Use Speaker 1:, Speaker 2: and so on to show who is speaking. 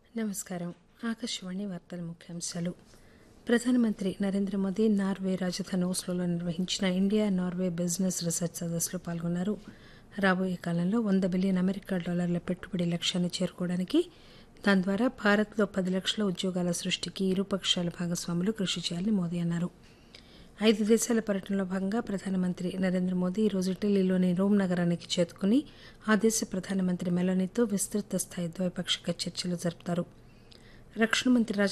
Speaker 1: నమస్కారం ఆకాశవాణి వార్తల ముఖ్యాంశాలు ప్రధానమంత్రి నరేంద్ర మోదీ నార్వే రాజధాని ఓస్లోలో నిర్వహించిన ఇండియా నార్వే బిజినెస్ రీసెర్చ్ సదస్సులో పాల్గొన్నారు రాబోయే కాలంలో వంద బిలియన్ అమెరికా డాలర్ల పెట్టుబడి లక్ష్యాన్ని చేరుకోవడానికి దాని ద్వారా భారత్లో పది లక్షల ఉద్యోగాల సృష్టికి ఇరుపక్షాల భాగస్వాములు కృషి చేయాలని మోదీ అన్నారు ఐదు దేశాల పర్యటనలో భాగంగా ప్రధానమంత్రి నరేంద్ర మోదీ ఈరోజు ఇటలీలోని రోమ్ నగరానికి చేరుకుని ఆ దేశ ప్రధానమంత్రి మెలోనీతో విస్తృత స్థాయి ద్వైపాక్షిక చర్చలు జరుపుతారు రక్షణ మంత్రి రాజ్